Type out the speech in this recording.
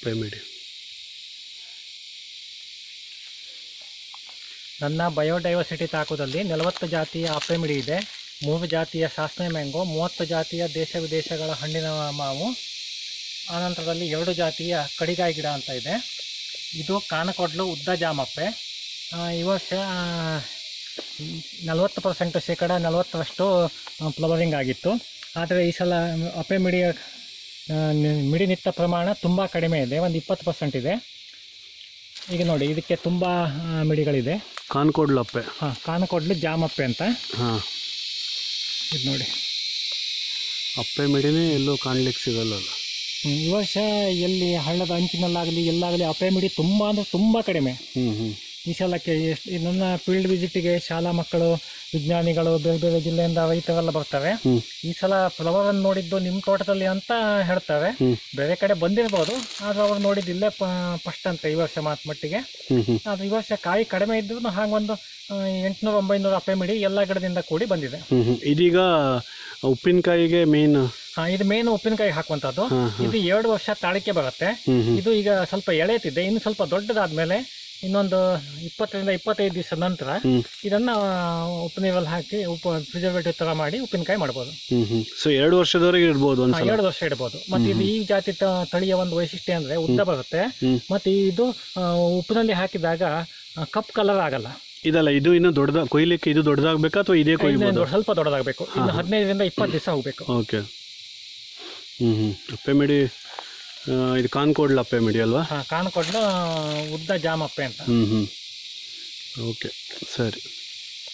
ಅಪ್ಪೆ ಮಿಡಿ ನನ್ನ ಬಯೋಡೈವರ್ಸಿಟಿ ತಾಕುದಲ್ಲಿ ನಲವತ್ತು ಜಾತಿಯ ಅಪ್ಪೆಮಿಡಿ ಇದೆ ಮೂರು ಜಾತಿಯ ಶಾಸ್ತ್ರೀಯ ಮ್ಯಾಂಗೋ ಮೂವತ್ತು ಜಾತಿಯ ದೇಶ ವಿದೇಶಗಳ ಹಣ್ಣಿನ ಮಾವು ಆನಂತರದಲ್ಲಿ ಎರಡು ಜಾತಿಯ ಕಡಿಗಾಯಿ ಗಿಡ ಅಂತ ಇದೆ ಇದು ಕಾನಕೊಡ್ಲು ಉದ್ದ ಜಾಮಪ್ಪೆ ಆ, ಈ ವರ್ಷ ನಲವತ್ತು ಪರ್ಸೆಂಟ್ ಶೇಕಡ ನಲವತ್ತರಷ್ಟು ಫ್ಲವರಿಂಗ್ ಆಗಿತ್ತು ಆದರೆ ಈ ಸಲ ಅಪ್ಪೆ ಮಿಡಿಯ ಆ, ನಿ- ಮಿಡಿ ನಿತ್ತ ಪ್ರಮಾಣ ತುಂಬ ಕಡಿಮೆ ಇದೆ ಒಂದು ಇಪ್ಪತ್ತು ಪರ್ಸೆಂಟ್ ಇದೆ ಈಗ ನೋಡಿ ಇದಕ್ಕೆ ತುಂಬ ಆ, ಮಿಡಿಗಳಿದೆ ಕಾನ್ಕೋಡ್ಲು ಅಪ್ಪೆ ಹಾಂ ಕಾನಕೊಡ್ಲು ಜಾಮಪ್ಪೆ ಅಂತ ಹಾಂ ಇದು ನೋಡಿ ಅಪ್ಪೆ ಮಿಡಿನೇ ಎಲ್ಲೂ ಕಾಣ್ಲಿಕ್ಕೆ ಸಿಗಲ್ಲಲ್ಲ ಹ್ಮ್, ಈ ವರ್ಷ ಎಲ್ಲಿ ಹಳ್ಳದ ಅಂಚಿನಲ್ಲಾಗಲಿ ಎಲ್ಲಾಗಲಿ ಅಪ್ಪೆ ಮಿಡಿ ತುಂಬ ಅಂದರೆ ತುಂಬ ಕಡಿಮೆ ಹ್ಞೂ ಹ್ಞೂ ಈ ಸಲಕ್ಕೆ ಎಷ್ಟು ಈ ನನ್ನ ಫೀಲ್ಡ್ ವಿಸಿಟಿಗೆ ಶಾಲಾ ಮಕ್ಕಳು ವಿಜ್ಞಾನಿಗಳು ಬೇರೆ ಬೇರೆ ಜಿಲ್ಲೆಯಿಂದ ರೈತರೆಲ್ಲ ಬರ್ತಾರೆ ಹ್ಞೂ ಈ ಸಲ ಫ್ಲವರ್ ಅನ್ನು ನೋಡಿದ್ದು ನಿಮ್ಮ ತೋಟದಲ್ಲಿ ಅಂತ ಹೇಳ್ತಾರೆ ಹ್ಞೂ ಬೇರೆ ಕಡೆ ಬಂದಿರ್ಬೋದು ಆದ್ರೆ ಅವ್ರು ನೋಡಿದ್ದಿಲ್ಲೇ ಫಸ್ಟ್ ಅಂತ ಈ ವರ್ಷ ಮಾತು ಮಟ್ಟಿಗೆ ಹ್ಞೂ ಹ್ಞೂ ಆದ್ರೆ ಈ ವರ್ಷ ಕಾಯಿ ಕಡಿಮೆ ಇದ್ರೂ ಹಾಗೊಂದು ಎಂಟುನೂರು ಒಂಬೈನೂರು ಅಪ್ಪೆ ಮಿಡಿ ಎಲ್ಲ ಗಿಡದಿಂದ ಕೂಡಿ ಬಂದಿದೆ ಹ್ಞೂ ಹ್ಞೂ ಇದೀಗ ಉಪ್ಪಿನಕಾಯಿಗೆ ಮೇನ್ ಹಾ, ಇದು ಮೇನ್ ಉಪ್ಪಿನಕಾಯಿ ಹಾಕುವಂಥದ್ದು ಹಾಂ ಹಾಂ ಇದು ಎರಡು ವರ್ಷ ತಾಳಿಕೆ ಬರುತ್ತೆ ಹ್ಞೂ ಹ್ಞೂ ಇದು ಈಗ ಸ್ವಲ್ಪ ಎಳೆತಿದೆ ಇನ್ನು ಸ್ವಲ್ಪ ದೊಡ್ಡದಾದ್ಮೇಲೆ ಇನ್ನೊಂದು ಇಪ್ಪತ್ತರಿಂದ ಇಪ್ಪತ್ತೈದು ದಿವಸ ನಂತರ ಹ್ಞೂ ಇದನ್ನ ಉಪ್ಪು ನೀರಲ್ಲಿ ಹಾಕಿ ಉಪ್ಪು ಪ್ರಿಸರ್ವೇಟಿವ್ ತರ ಮಾಡಿ ಉಪ್ಪಿನಕಾಯಿ ಮಾಡ್ಬೋದು ಹ್ಞೂ ಹ್ಞೂ ಸೊ ಎರಡು ವರ್ಷದವರೆಗೆ ಇಡ್ಬೋದು ಹಾ, ಒಂದ್ಸಲ ಎರಡು ವರ್ಷ ಇಡ್ಬೋದು ಮತ್ತೆ ಇದು ಈ ಜಾತಿ ತ- ತಳಿಯ ಒಂದು ವೈಶಿಷ್ಟ್ಯ ಅಂದ್ರೆ ಉದ್ದ ಬರುತ್ತೆ ಹ್ಞೂ ಮತ್ತೆ ಇದು ಆ, ಉಪ್ಪಿನಲ್ಲಿ ಹಾಕಿದಾಗ ಕಪ್ ಕಲರ್ ಆಗಲ್ಲ ಇದಲ್ಲ ಇದು ಇನ್ನು ದೊಡ್ಡದ ಕೊಯ್ಲಿಕ್ಕೆ ಇದು ದೊಡ್ಡದಾಗಬೇಕಾ ಅಥವಾ ಇದೇ ಇನ್ನು ಕೊಯ್ಬೋದು ದೊಡ್ಡ- ಸ್ವಲ್ಪ ದೊಡ್ಡದಾಗಬೇಕು ಇನ್ನು ಹದಿನೈದರಿಂದ ಇಪ್ಪತ್ತು ದಿವಸ ಹೋಗ್ಬೇಕು ಓಕೆ ಹ್ಞೂ ಹ್ಞೂ ಅಪ್ಪೆ ಮಿಡಿ ಆ, ಇದು ಕಾನ್ಕೋಡ್ಲ ಅಪ್ಪೆ ಮಿಡಿ ಅಲ್ವಾ ಹಾ ಕಾಣ್ಕೊಡ್ಲು ಉದ್ದ ಜಾಮಪ್ಪೆ ಅಂತ ಹ್ಞೂ ಹ್ಞೂ ಓಕೆ ಸರಿ